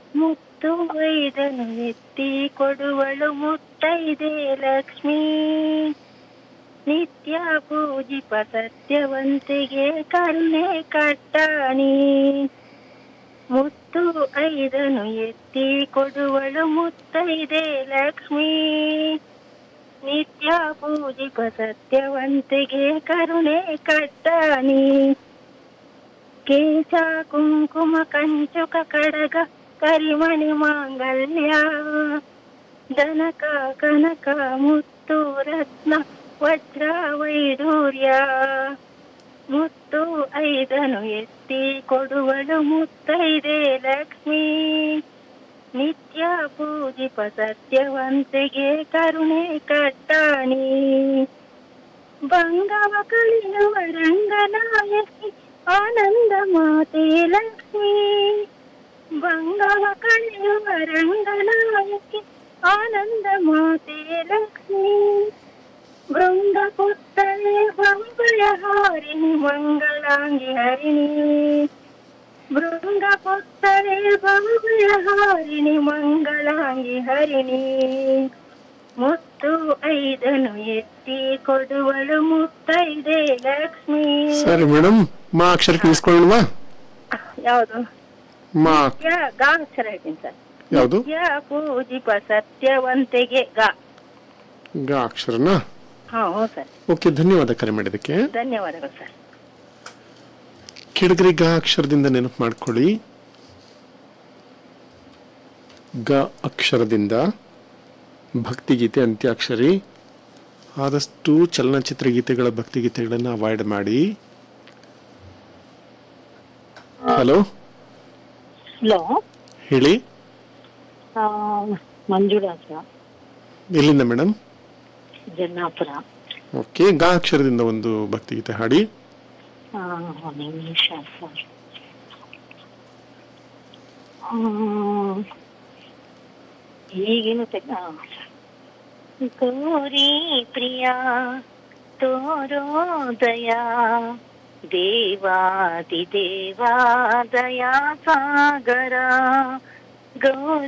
ಮುತ್ತು ವೈದನು ಎತ್ತಿ ಕೊಡುವಳು ಮುತ್ತೈದೆ ಲಕ್ಷ್ಮೀ ನಿತ್ಯ ಪೂಜಿಪ ಸತ್ಯವಂತಿಗೆ ಕರುಣೆ ಕಟ್ಟಾಣಿ ಮುತ್ತು ಐದನು ಎತ್ತಿ ಕೊಡುವಳು ಮುತ್ತೈದೆ ಲಕ್ಷ್ಮೀ ನಿತ್ಯ ಪೂಜಿಪ ಸತ್ಯವಂತಿಗೆ ಕರುಣೆ ಕಟ್ಟಾಣಿ ಕೇಶ ಕುಂಕುಮ ಕಂಚುಕ ಕಡಗ ಕರಿಮಣಿ ಮಾಂಗಲ್ಯ ದನಕ ಕನಕ ಮುತ್ತು ರತ್ನ ವಜ್ರ ವೈಡೂರ್ಯ ಮುತ್ತು ಐದನು ಎತ್ತಿ ಕೊಡುವಳು ಮುತ್ತೈದೆ ಲಕ್ಷ್ಮೀ ನಿತ್ಯ ಪೂಜಿಪ ಸತ್ಯವಂತಿಗೆ ಕರುಣೆ ಕಟ್ಟಾಣಿ ಬಂಗವ ಕಲಿಯುವ ರಂಗನಾಯಕಿ ಆನಂದ ಮಾತೆ ಲಕ್ಷ್ಮೀ ಬಂಗವ ಕಲಿಯುವ ರಂಗನಾಯಕಿ ಆನಂದ ಮಾತೆ ಲಕ್ಷ್ಮೀ ಬೃಂದ ಪುತ್ತಳೆ ಬಂಬಯ ಹಾರಿಣಿ ಮಂಗಳಾಂಗಿ ಹರಿಣಿ ಬೃಂದ ಪುತ್ತಳೆ ಬಂಬಯ ಹಾರಿಣಿ ಮಂಗಳಾಂಗಿ ಹರಿಣಿ ಮುತ್ತು ಐದನು ಎತ್ತಿ ಕೊಡುವಳು ಮುತ್ತೈದೆ ಲಕ್ಷ್ಮೀ ಸರಿ ಮೇಡಮ್ ಮಾ ಅಕ್ಷರಕ್ಕೆ ಇಸ್ಕೊಳ್ಳಲ್ವಾ ಯಾವುದು ಮಾ ಯಾ ಗಾ ಅಕ್ಷರ ಹೇಳ್ತೀನಿ ಸರ್ ಯಾವುದು ಯಾ ಪೂಜಿಪ ಸತ್ಯವಂತೆಗೆ ಗಾ ಗ ಅಕ್ಷರನಾ ಹಾ ಹ್ಞೂ ಸರ್ ಓಕೆ ಧನ್ಯವಾದ ಕರೆ ಮಾಡಿದ್ದಕ್ಕೆ ಧನ್ಯವಾದಗಳು ಸರ್ ಕೆಳಗರೆ ಗ ಅಕ್ಷರದಿಂದ ನೆನಪು ಮಾಡ್ಕೊಳ್ಳಿ ಗ ಅಕ್ಷರದಿಂದ ಭಕ್ತಿಗೀತೆ ಅಂತ್ಯಾಕ್ಷರಿ ಆದಷ್ಟು ಚಲನಚಿತ್ರ ಗೀತೆಗಳ ಭಕ್ತಿಗೀತೆಗಳನ್ನು ಅವಾಯ್ಡ್ ಮಾಡಿ ಹಲೋ ಹಲೋ ಹೇಳಿ ಮಂಜುಳಾಸ ಎಲ್ಲಿಂದ ಮೇಡಮ್ ಜನ್ನಾಪುರ ಓಕೆ ಗ ಅಕ್ಷರದಿಂದ ಒಂದು ಭಕ್ತಿಗೀತೆ ಹಾಡಿ ಆ, ಒಂದು ನಿಮಿಷ ಸರ್ ಆ, ಈಗೇನು ತೆಗ್ ಆ, ಗೌರಿ ಪ್ರಿಯ ತೋರೋದಯ ದೇವಾದಿ ದೇವಾ ದಯಾ ಸಾಗರ ಗೌರಿ